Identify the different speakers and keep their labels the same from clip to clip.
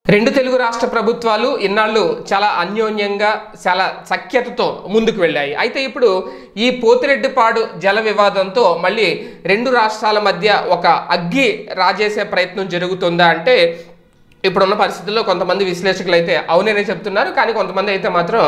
Speaker 1: రెండు తెలుగు రాష్ట్ర ప్రభుత్వాలు ఇన్నాళ్ళు చాలా అన్యోన్యంగా చాలా సఖ్యతతో ముందుకు వెళ్ళాయి అయితే ఇప్పుడు ఈ పోతిరెడ్డిపాడు జల వివాదంతో మళ్ళీ రెండు రాష్ట్రాల మధ్య ఒక అగ్గి రాజేసే ప్రయత్నం జరుగుతుందా అంటే ఇప్పుడున్న పరిస్థితుల్లో కొంతమంది విశ్లేషకులు అయితే అవుననే చెప్తున్నారు కానీ కొంతమంది అయితే మాత్రం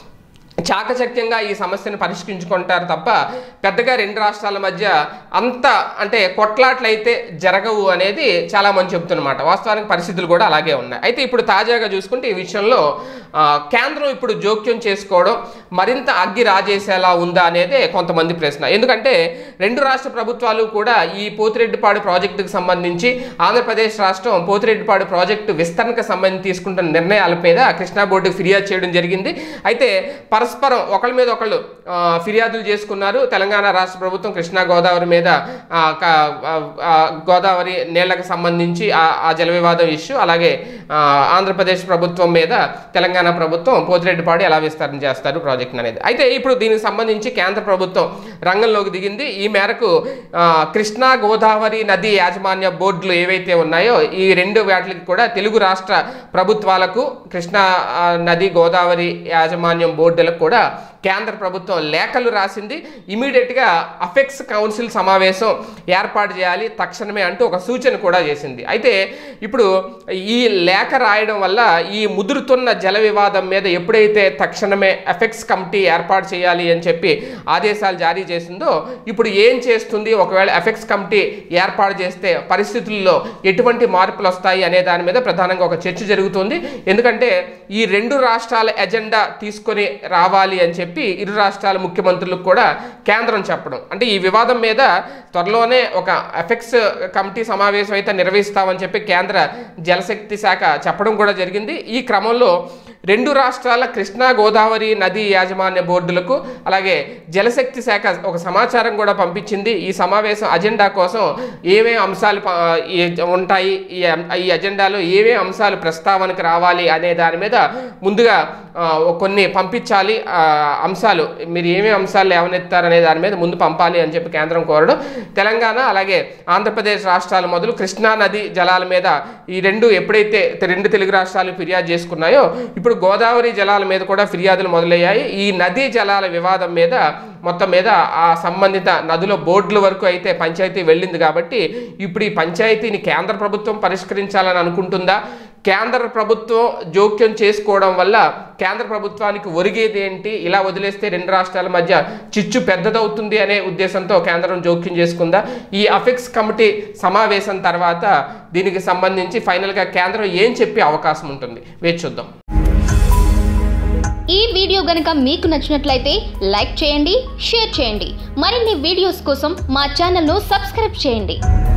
Speaker 1: చాకచక్యంగా ఈ సమస్యను పరిష్కరించుకుంటారు తప్ప పెద్దగా రెండు రాష్ట్రాల మధ్య అంత అంటే కొట్లాట్లయితే జరగవు అనేది చాలా మంది చెప్తున్నమాట వాస్తవానికి పరిస్థితులు కూడా అలాగే ఉన్నాయి అయితే ఇప్పుడు తాజాగా చూసుకుంటే ఈ విషయంలో ఆ, కేంద్రం ఇప్పుడు జోక్యం చేసుకోవడం మరింత అగ్గి రాజేసేలా ఉందా అనేది కొంతమంది ప్రశ్న ఎందుకంటే రెండు రాష్ట్ర ప్రభుత్వాలు కూడా ఈ పోతిరెడ్డిపాడు ప్రాజెక్టుకు సంబంధించి ఆంధ్రప్రదేశ్ రాష్ట్రం పోతిరెడ్డిపాడు ప్రాజెక్టు విస్తరణకు సంబంధించి తీసుకుంటున్న నిర్ణయాల మీద కృష్ణా బోర్డుకు ఫిర్యాదు చేయడం జరిగింది అయితే పరస్పరం ఒకళ్ళ మీద ఒకళ్ళు ఆ, ఫిర్యాదులు చేసుకున్నారు తెలంగాణ రాష్ట్ర ప్రభుత్వం కృష్ణా గోదావరి మీద ఆ, క- ఆ, ఆ, గోదావరి నీళ్లకు సంబంధించి ఆ ఆ జల వివాదం ఇష్యూ అలాగే ఆ, ఆంధ్రప్రదేశ్ ప్రభుత్వం మీద తెలంగాణ ప్రభుత్వం పోతిరెడ్డిపాడు ఎలా విస్తరణ చేస్తారు ప్రాజెక్ట్ అనేది అయితే ఇప్పుడు దీనికి సంబంధించి కేంద్ర ప్రభుత్వం రంగంలోకి దిగింది ఈ మేరకు ఆ, కృష్ణా గోదావరి నది యాజమాన్య బోర్డులు ఏవైతే ఉన్నాయో ఈ రెండు వాటికి కూడా తెలుగు రాష్ట్ర ప్రభుత్వాలకు కృష్ణా ఆ, నది గోదావరి యాజమాన్యం బోర్డులకు కూడా కేంద్ర ప్రభుత్వం లేఖలు రాసింది ఇమీడియట్గా అఫెక్స్ కౌన్సిల్ సమావేశం ఏర్పాటు చేయాలి తక్షణమే అంటూ ఒక సూచన కూడా చేసింది అయితే ఇప్పుడు ఈ లేఖ రాయడం వల్ల ఈ ముదురుతున్న జల వివాదం మీద ఎప్పుడైతే తక్షణమే ఎఫెక్స్ కమిటీ ఏర్పాటు చేయాలి అని చెప్పి ఆదేశాలు జారీ చేసిందో ఇప్పుడు ఏం చేస్తుంది ఒకవేళ ఎఫెక్స్ కమిటీ ఏర్పాటు చేస్తే పరిస్థితుల్లో ఎటువంటి మార్పులు వస్తాయి అనే దాని మీద ప్రధానంగా ఒక చర్చ జరుగుతుంది ఎందుకంటే ఈ రెండు రాష్ట్రాల ఎజెండా తీసుకొని రావాలి అని చెప్పి ఇరు రాష్ట్రాల ముఖ్యమంత్రులకు కూడా కేంద్రం చెప్పడం అంటే ఈ వివాదం మీద త్వరలోనే ఒక ఎఫెక్స్ కమిటీ సమావేశం అయితే నిర్వహిస్తామని చెప్పి కేంద్ర జలశక్తి శాఖ చెప్పడం కూడా జరిగింది ఈ క్రమంలో రెండు రాష్ట్రాల కృష్ణా గోదావరి నది యాజమాన్య బోర్డులకు అలాగే జలశక్తి శాఖ ఒక సమాచారం కూడా పంపించింది ఈ సమావేశం అజెండా కోసం ఏమేమి అంశాలు ప- ఈ ఉంటాయి ఈ అం- ఈ అజెండాలో ఏమేమి అంశాలు ప్రస్తావనకు రావాలి అనే దాని మీద ముందుగా ఆ, కొన్ని పంపించాలి ఆ, అంశాలు మీరు ఏమేమి అంశాలు లేవనెత్తారనే దాని మీద ముందు పంపాలి అని చెప్పి కేంద్రం కోరడం తెలంగాణ అలాగే ఆంధ్రప్రదేశ్ రాష్ట్రాలు మొదలు కృష్ణా నది జలాల మీద ఈ రెండు ఎప్పుడైతే తె- రెండు తెలుగు రాష్ట్రాలు ఫిర్యాదు చేసుకున్నాయో ఇప్పుడు గోదావరి జలాల మీద కూడా ఫిర్యాదులు మొదలయ్యాయి ఈ నదీ జలాల వివాదం మీద మొత్తం మీద ఆ సంబంధిత నదుల బోర్డుల వరకు అయితే పంచాయతీ వెళ్ళింది కాబట్టి ఇప్పుడు ఈ పంచాయతీని కేంద్ర ప్రభుత్వం పరిష్కరించాలని అనుకుంటుందా కేంద్ర ప్రభుత్వం జోక్యం చేసుకోవడం వల్ల కేంద్ర ప్రభుత్వానికి ఒరిగేది ఏంటి ఇలా వదిలేస్తే రెండు రాష్ట్రాల మధ్య చిచ్చు పెద్దదవుతుంది అనే ఉద్దేశంతో కేంద్రం జోక్యం చేసుకుందా ఈ అఫెక్స్ కమిటీ సమావేశం తర్వాత దీనికి సంబంధించి ఫైనల్గా కేంద్రం ఏం చెప్పే అవకాశం ఉంటుంది వేచి చూద్దాం
Speaker 2: ఈ వీడియో గనుక మీకు నచ్చినట్లయితే లైక్ చేయండి షేర్ చేయండి మరిన్ని వీడియోస్ కోసం మా ఛానల్ను సబ్స్క్రైబ్ చేయండి